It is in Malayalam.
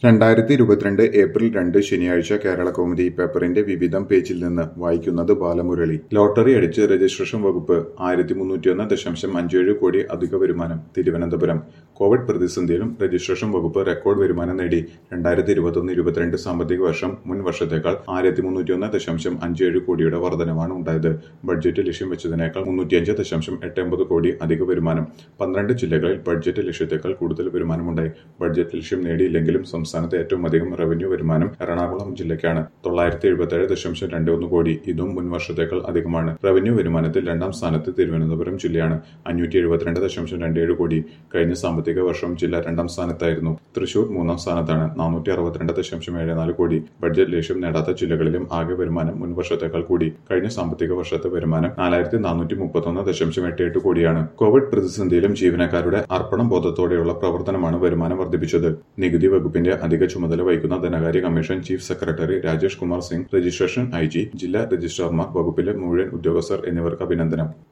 രണ്ടായിരത്തി ഇരുപത്തിരണ്ട് ഏപ്രിൽ രണ്ട് ശനിയാഴ്ച കേരള കൗമുദി പേപ്പറിന്റെ വിവിധം പേജിൽ നിന്ന് വായിക്കുന്നത് ബാലമുരളി ലോട്ടറി അടിച്ച് രജിസ്ട്രേഷൻ വകുപ്പ് ആയിരത്തി മുന്നൂറ്റിയൊന്ന് ദശാംശം അഞ്ചേഴ് കോടി അധിക വരുമാനം തിരുവനന്തപുരം കോവിഡ് പ്രതിസന്ധിയിലും രജിസ്ട്രേഷൻ വകുപ്പ് റെക്കോർഡ് വരുമാനം നേടി രണ്ടായിരത്തി ഇരുപത്തൊന്ന് ഇരുപത്തിരണ്ട് സാമ്പത്തിക വർഷം മുൻ വർഷത്തേക്കാൾ ആയിരത്തി മുന്നൂറ്റിയൊന്ന് ദശാംശം അഞ്ചേഴ് കോടിയുടെ വർധനവാണ് ഉണ്ടായത് ബഡ്ജറ്റ് ലക്ഷ്യം വെച്ചതിനേക്കാൾ മുന്നൂറ്റിയഞ്ച് ദശാംശം എട്ട് ഒമ്പത് കോടി അധിക വരുമാനം പന്ത്രണ്ട് ജില്ലകളിൽ ബഡ്ജറ്റ് ലക്ഷ്യത്തേക്കാൾ കൂടുതൽ വരുമാനമുണ്ടായി ബഡ്ജറ്റ് ലക്ഷ്യം നേടിയില്ലെങ്കിലും സംസ്ഥാനത്ത് ഏറ്റവും അധികം റവന്യൂ വരുമാനം എറണാകുളം ജില്ലയ്ക്കാണ് തൊള്ളായിരത്തി എഴുപത്തിയേഴ് ദശാംശം രണ്ട് ഒന്ന് കോടി ഇതും മുൻ വർഷത്തേക്കാൾ അധികമാണ് റവന്യൂ വരുമാനത്തിൽ രണ്ടാം സ്ഥാനത്ത് തിരുവനന്തപുരം ജില്ലയാണ് അഞ്ഞൂറ്റി എഴുപത്തിരണ്ട് ദശാംശം രണ്ട് ഏഴ് കോടി കഴിഞ്ഞ സാമ്പത്തിക വർഷം ജില്ല രണ്ടാം സ്ഥാനത്തായിരുന്നു തൃശൂർ മൂന്നാം സ്ഥാനത്താണ് നാനൂറ്റി അറുപത്തിരണ്ട് ദശാംശം ഏഴ് നാല് കോടി ബഡ്ജറ്റ് ലക്ഷ്യം നേടാത്ത ജില്ലകളിലും ആകെ വരുമാനം മുൻ വർഷത്തേക്കാൾ കൂടി കഴിഞ്ഞ സാമ്പത്തിക വർഷത്തെ വരുമാനം നാലായിരത്തി നാനൂറ്റി മുപ്പത്തൊന്ന് ദശാംശം എട്ട് എട്ട് കോടിയാണ് കോവിഡ് പ്രതിസന്ധിയിലും ജീവനക്കാരുടെ അർപ്പണ ബോധത്തോടെയുള്ള പ്രവർത്തനമാണ് വരുമാനം വർദ്ധിപ്പിച്ചത് നികുതി വകുപ്പിന്റെ അധിക ചുമതല വഹിക്കുന്ന ധനകാര്യ commission chief secretary Rajesh Kumar Singh registration I G ജില്ലാ രജിസ്ട്രാർമാർ വകുപ്പിലെ മുഴുവൻ ഉദ്യോഗസ്ഥർ എന്നിവർക്ക് അഭിനന്ദനം